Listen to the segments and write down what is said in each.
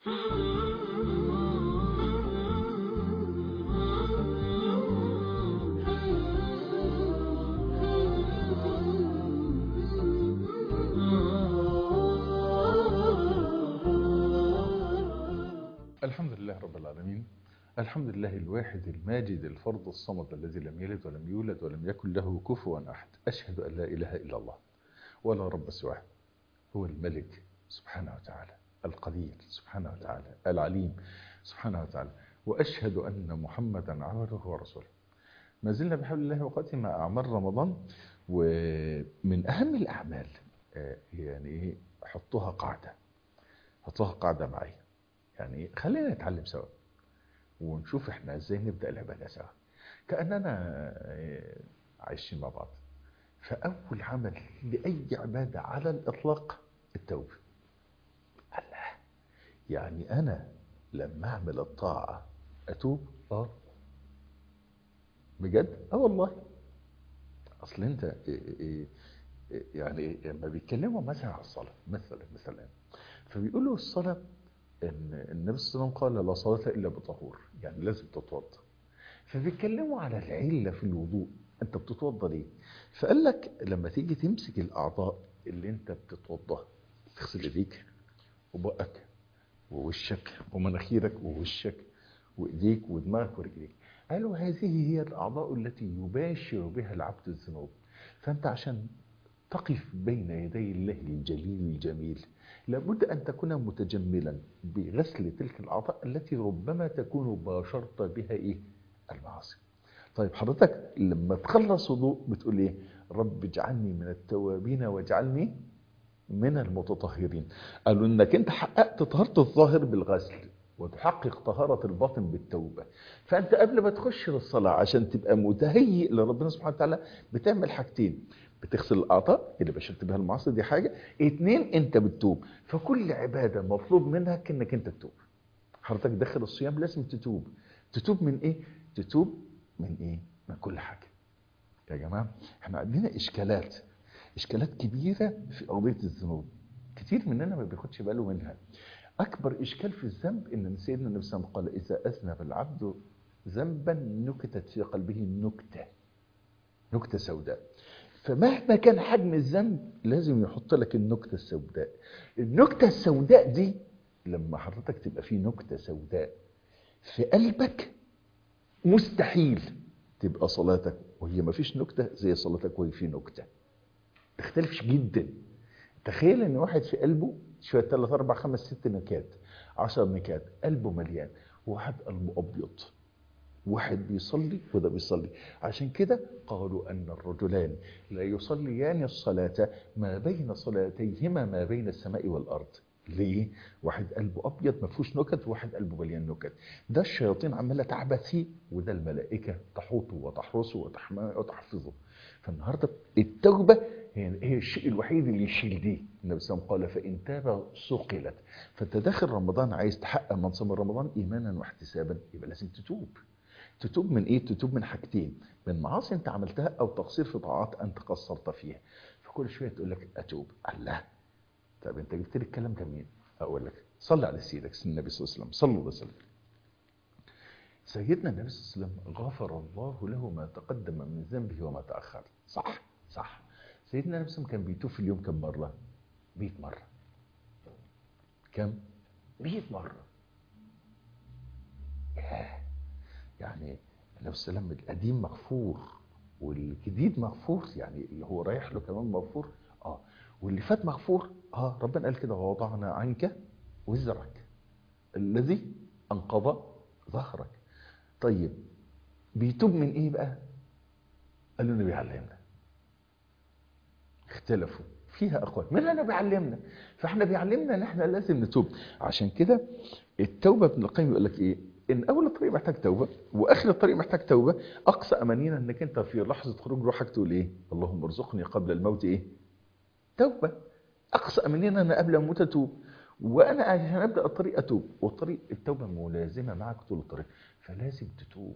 الحمد لله رب العالمين الحمد لله الواحد الماجد الفرد الصمد الذي لم يلد ولم يولد ولم يكن له كفوا أحد أشهد أن لا إله إلا الله ولا رب سواه هو الملك سبحانه وتعالى القدير سبحانه وتعالى العليم سبحانه وتعالى وأشهد أن محمدا عبده ورسوله ما زلنا بحول الله وقته مع أعمال رمضان ومن أهم الأعمال آه، يعني إيه حطوها قاعدة حطوها قاعدة معي يعني خلينا نتعلم سوا ونشوف احنا ازاي نبدأ العبادة سوا كأننا آه، عايشين مع بعض فأول عمل لأي عبادة على الإطلاق التوبة الله يعني أنا لما أعمل الطاعة أتوب آه بجد اه والله اصل انت إيه إيه إيه يعني لما بيتكلموا مثلا على الصلاه مثلا مثلا فبيقولوا الصلاه ان النبي صلى الله عليه وسلم قال لا صلاه الا بطهور يعني لازم تتوضا فبيتكلموا على العله في الوضوء انت بتتوضا ليه فقال لك لما تيجي تمسك الاعضاء اللي انت بتتوضاها تغسل ايديك وبقك ووشك ومناخيرك ووشك وايديك ودماغك ورجليك قالوا هذه هي الأعضاء التي يباشر بها العبد الذنوب فأنت عشان تقف بين يدي الله الجليل الجميل لابد أن تكون متجملا بغسل تلك الأعضاء التي ربما تكون باشرت بها إيه؟ المعاصي طيب حضرتك لما تخلص وضوء بتقول إيه رب اجعلني من التوابين واجعلني من المتطهرين قالوا انك انت حققت طهارة الظاهر بالغسل وتحقق طهارة الباطن بالتوبة فأنت قبل ما تخش للصلاة عشان تبقى متهيئ لربنا سبحانه وتعالى بتعمل حاجتين بتغسل الأعضاء اللي بشرت بها المعاصي دي حاجة اتنين انت بتتوب فكل عبادة مطلوب منها انك انت تتوب حضرتك داخل الصيام لازم تتوب تتوب من ايه تتوب من ايه من كل حاجة يا جماعة احنا عندنا اشكالات اشكالات كبيرة في قضية الذنوب كتير مننا ما بياخدش باله منها أكبر إشكال في الذنب إن سيدنا النبي صلى الله عليه وسلم قال إذا أذنب العبد ذنبا نكتت في قلبه نكتة نكتة سوداء فمهما كان حجم الذنب لازم يحط لك النكتة السوداء النكتة السوداء دي لما حضرتك تبقى في نكتة سوداء في قلبك مستحيل تبقى صلاتك وهي ما فيش نكتة زي صلاتك وهي في نكتة تختلفش جدا تخيل ان واحد في قلبه شويه ثلاث اربع خمس ست نكات عشر نكات قلبه مليان واحد قلبه ابيض واحد بيصلي وده بيصلي عشان كده قالوا ان الرجلان لا يصليان الصلاه ما بين صلاتيهما ما بين السماء والارض ليه؟ واحد قلبه ابيض ما فيهوش نكت وواحد قلبه مليان نكت ده الشياطين عماله تعبث فيه وده الملائكه تحوطه وتحرسه وتحماه وتحفظه فالنهارده التوبه هي هي الشيء الوحيد اللي يشيل دي النبي صلى الله عليه وسلم قال فان تاب سقلت فانت داخل رمضان عايز تحقق منصب رمضان ايمانا واحتسابا يبقى لازم تتوب تتوب من ايه تتوب من حاجتين من معاصي انت عملتها او تقصير في طاعات انت قصرت فيها فكل شويه تقول لك اتوب الله طب انت جبت لي الكلام ده منين اقول لك صلي على سيدك سيدنا النبي صلى الله عليه وسلم صلوا الله وسلم سيدنا النبي صلى الله عليه وسلم غفر الله له ما تقدم من ذنبه وما تاخر صح صح سيدنا النبي صلى الله عليه وسلم كان بيتوب في اليوم كم مره 100 مره كم 100 مره ياه يعني النبي صلى الله عليه وسلم القديم مغفور والجديد مغفور يعني اللي هو رايح له كمان مغفور اه واللي فات مغفور اه ربنا قال كده ووضعنا عنك وزرك الذي انقض ظهرك طيب بيتوب من ايه بقى قالوا انه بيعلمنا اختلفوا فيها اقوال من انا بيعلمنا فاحنا بيعلمنا ان احنا لازم نتوب عشان كده التوبه ابن القيم يقول لك ايه ان اول الطريق محتاج توبه واخر الطريق محتاج توبه اقصى امانينا انك انت في لحظه خروج روحك تقول ايه اللهم ارزقني قبل الموت ايه توبه اقصى امانينا ان قبل ما اموت اتوب وانا عشان ابدا الطريق اتوب والطريق التوبه ملازمه معك طول الطريق فلازم تتوب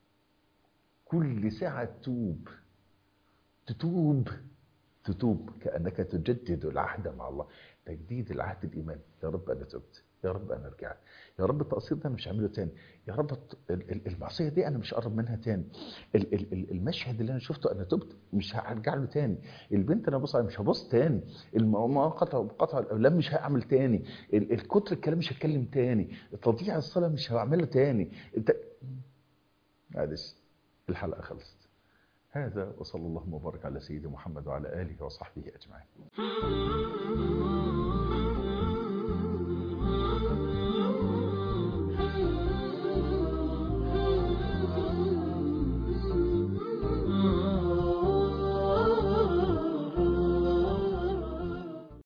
كل ساعه تتوب تتوب تتوب كانك تجدد العهد مع الله تجديد العهد الايمان يا رب انا تبت يا رب انا رجعت يا رب التقصير ده انا مش هعمله تاني يا رب الت- ال- ال- المعصيه دي انا مش هقرب منها تاني ال- ال- ال- المشهد اللي انا شفته انا تبت مش هرجع له تاني البنت انا بص عليها مش هبص تاني الم- قطع قطع الاولاد مش هعمل تاني ال- الكتر الكلام مش هتكلم تاني تضييع الصلاه مش هعملها تاني انت معلش الحلقه خلصت هذا وصلى الله وبارك على سيدنا محمد وعلى اله وصحبه اجمعين